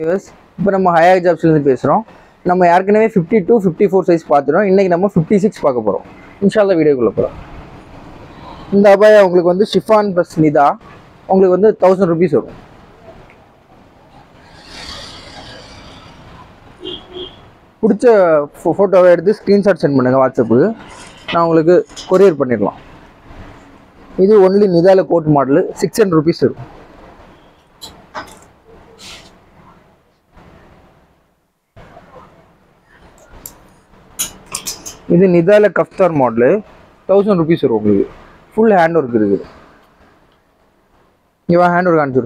இப்போ நம்ம ஹையர் ஜாப்ஸ்லேருந்து பேசுகிறோம் நம்ம ஏற்கனவே fifty two fifty four size பார்த்துட்டோம் இன்றைக்கி நம்ம ஃபிஃப்டி சிக்ஸ் பார்க்க போகிறோம் இன்ஷால்லா வீடியோக்குள்ளே போகிறோம் இந்த அபாயா உங்களுக்கு வந்து ஷிஃபான் ப்ளஸ் நிதா உங்களுக்கு வந்து தௌசண்ட் ருபீஸ் வரும் பிடிச்ச ஃபோ ஃபோட்டோவை எடுத்து ஸ்க்ரீன்ஷாட் சென்ட் பண்ணுங்கள் வாட்ஸ்அப்புக்கு நான் உங்களுக்கு கொரியர் பண்ணிடலாம் இது ஒன்லி நிதால coat model six hundred rupees இருக்கும் இது நிதால கஃப்தார் மாடலு தௌசண்ட் ருபீஸ் வரும் உங்களுக்கு ஃபுல் ஹேண்ட் ஒர்க் இருக்குது இவன் ஹேண்ட் ஒர்க் காமிச்சிடு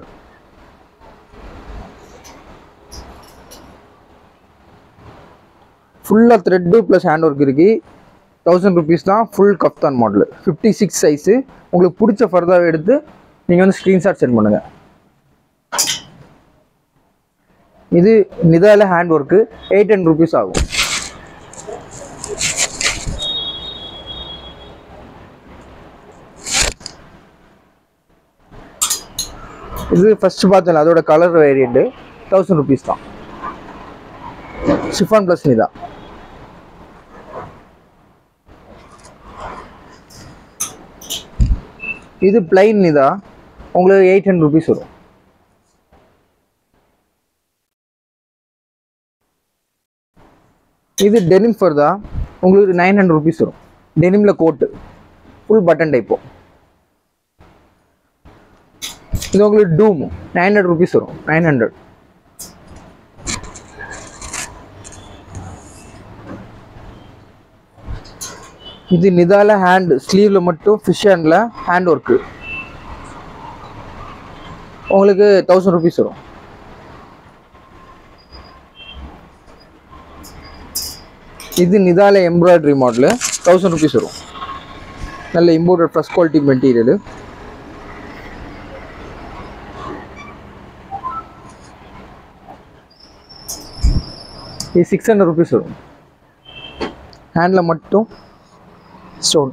ஃபுல்லாக த்ரெட்டு ப்ளஸ் ஹேண்ட் ஒர்க் இருக்கு தௌசண்ட் ருபீஸ் தான் full kaftan model fifty six size உங்களுக்கு பிடிச்ச ஃபர்தாவை எடுத்து நீங்கள் வந்து ஸ்க்ரீன்ஷாட் சென்ட் பண்ணுங்கள் இது நிதால hand work eight hundred rupees ஆகும் இது ஃபர்ஸ்ட் பார்த்தல அதோட கலர் வேரியண்ட்டு தௌசண்ட் ருபீஸ் தான் ஷிஃபான் ப்ளஸ் நிதா இது பிளைன் நிதா உங்களுக்கு எயிட் ஹண்ட்ரட் ருபீஸ் வரும் இது டெனிம் ஃபர்தா உங்களுக்கு நைன் ஹண்ட்ரட் ருபீஸ் வரும் டெனிமில் கோட்டு ஃபுல் பட்டன் டைப்போ இது உங்களுக்கு டூம் நைன் ஹண்ட்ரட் ருபீஸ் வரும் நைன் ஹண்ட்ரட் இது நிதால ஹேண்ட் ஸ்லீவ்ல மட்டும் ஃபிஷ் ஹேண்டில் ஹேண்ட் ஒர்க்கு உங்களுக்கு தௌசண்ட் ருபீஸ் வரும் இது நிதால எம்ப்ராய்டரி மாடலு தௌசண்ட் ருபீஸ் வரும் நல்ல இம்போர்ட்டட் ஃபஸ்ட் குவாலிட்டி மெட்டீரியலு இது சிக்ஸ் ஹண்ட்ரட் ருபீஸ் வரும் ஹேண்டில் மட்டும் ஸ்டோன்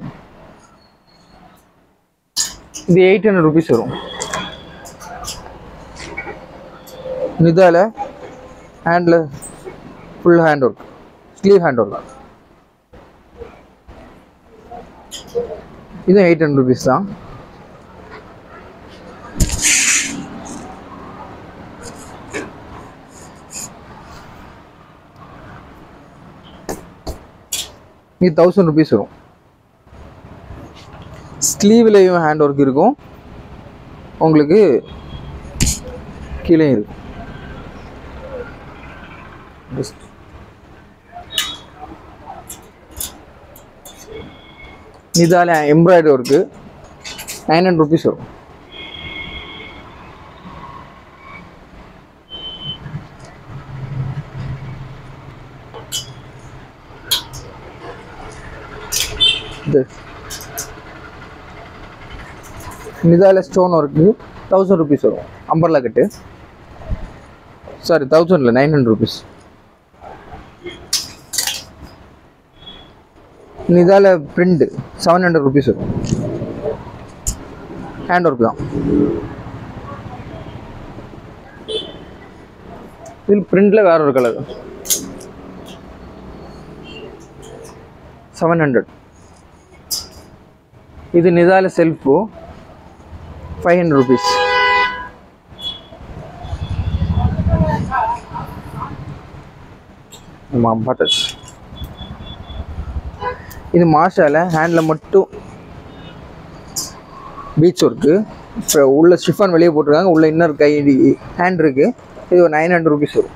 இது எயிட் ஹண்ட்ரட் ருபீஸ் வரும் நிதால ஹேண்டில் full hand work sleeve hand work இதுவும் எயிட் ஹண்ட்ரட் ருபீஸ் தான் இது தௌசண்ட் ருபீஸ் வரும் ஸ்லீவ்லேயும் ஹேண்ட் ஒர்க் இருக்கும் உங்களுக்கு கீழே இருக்கும் இதால embroidery work nine hundred rupees வரும் இது நிதால ஸ்டோன் ஒர்க்கு தௌசண்ட் ருபீஸ் வரும் அம்பர்லா கட்டு சாரி தௌசண்ட் இல்லை நைன் ஹண்ட்ரட் ருபீஸ் நிதால பிரிண்ட் செவன் ஹண்ட்ரட் ருபீஸ் வரும் ஹேண்ட் ஒர்க் தான் இதில் பிரிண்டில் வேற ஒரு கலர் செவன் ஹண்ட்ரட் இது நிதால செல்ஃபு ஃபைவ் ஹண்ட்ரட் ருபீஸ் பட்டர்ஸ் இது மாஷால ஹேண்டில் மட்டும் பீச் ஒர்க்கு உள்ள ஸ்டிஃபான் வெளியே போட்டிருக்காங்க உள்ள இன்னொரு கை ஹேண்ட் இருக்கு இது ஒரு நைன் ஹண்ட்ரட் ருபீஸ் வரும்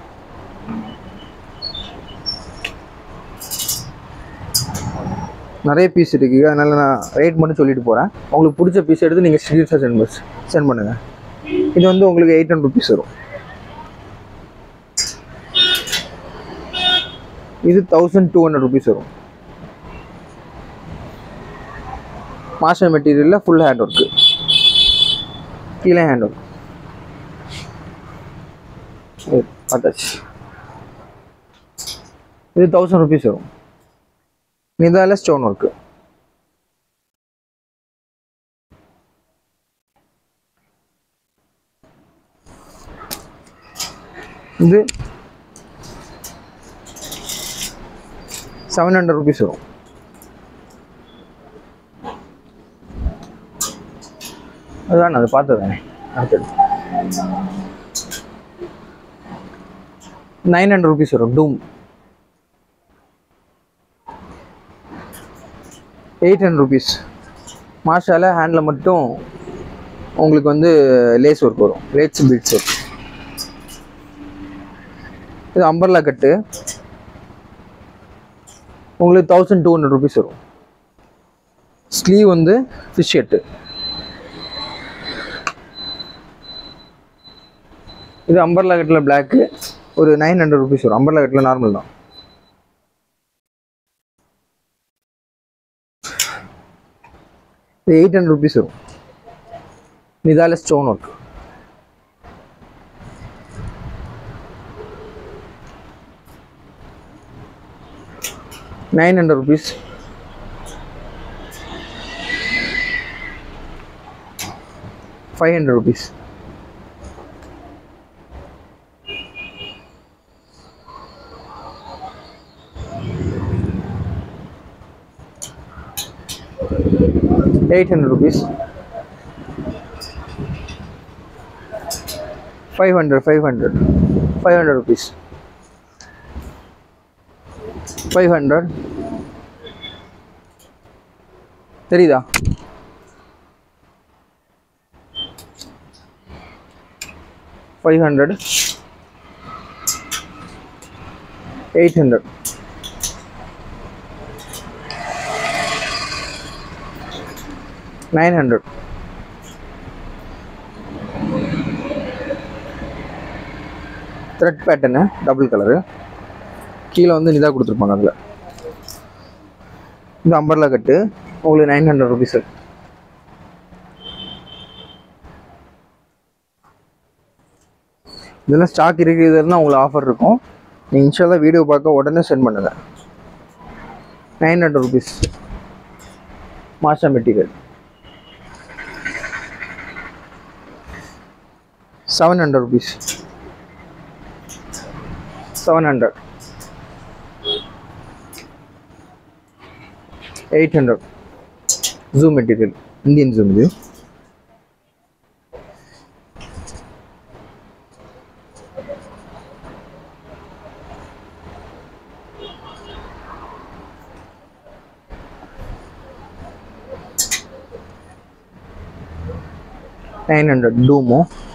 நிறைய பீஸ் இருக்குது அதனால நான் ரேட் மட்டும் சொல்லிட்டு போகிறேன் உங்களுக்கு பிடிச்ச பீஸ் எடுத்து நீங்கள் ஸ்க்ரீன்ஷாட் சென்ட் பஸ் சென்ட் பண்ணுங்கள் இது வந்து உங்களுக்கு எயிட் ஹண்ட்ரட் ருபீஸ் வரும் இது தௌசண்ட் டூ ஹண்ட்ரட் ருபீஸ் வரும் மாஸ்டர் மெட்டீரியலில் ஃபுல் ஹேண்ட் ஒர்க்கு கீழே ஹேண்ட் ஒர்க் பார்த்தாச்சு இது தௌசண்ட் ருபீஸ் வரும் நிதால ஸ்டோன் ஒர்க்கு இது செவன் ஹண்ட்ரட் ருபீஸ் வரும் அதுதான் நான் அதை பார்த்ததானே அடுத்தது நைன் ஹண்ட்ரட் ருபீஸ் வரும் டூம் எயிட் ஹண்ட்ரட் ருபீஸ் மாஷால ஹேண்டில் மட்டும் உங்களுக்கு வந்து லேஸ் ஒர்க் வரும் லேட்ஸ் பீட்ஸ் ஒர்க் இது அம்பர்லா கட்டு உங்களுக்கு தௌசண்ட் டூ ஹண்ட்ரட் ருபீஸ் வரும் ஸ்லீவ் வந்து ஃபிஷ் ஷர்ட்டு இது அம்பர்லா கட்டில் பிளாக்கு ஒரு நைன் ஹண்ட்ரட் ருபீஸ் வரும் அம்பர்லா கட்டில் நார்மல் தான் இது எயிட் ஹண்ட்ரட் ருபீஸ் வரும் நிதால stone work nine hundred rupees five hundred rupees eight hundred rupees five hundred five hundred five hundred rupees five hundred தெரியுதா five hundred eight hundred nine hundred thread pattern double colour கீழே வந்து நிதா கொடுத்துருப்பாங்க அதில் இந்த umbrella cut உங்களுக்கு nine hundred rupees இதெல்லாம் stock இருக்கிறதுனா உங்களுக்கு ஆஃபர் இருக்கும் நீங்கள் இன்ஷால்லாம் வீடியோ பார்க்க உடனே சென்ட் பண்ணுங்கள் நைன் ஹண்ட்ரட் ருபீஸ் மாஷா material seven hundred rupees seven hundred eight hundred ஜூம் மெட்டீரியல் இந்தியன் ஜூம் இது நைன் ஹண்ட்ரட் டூமோ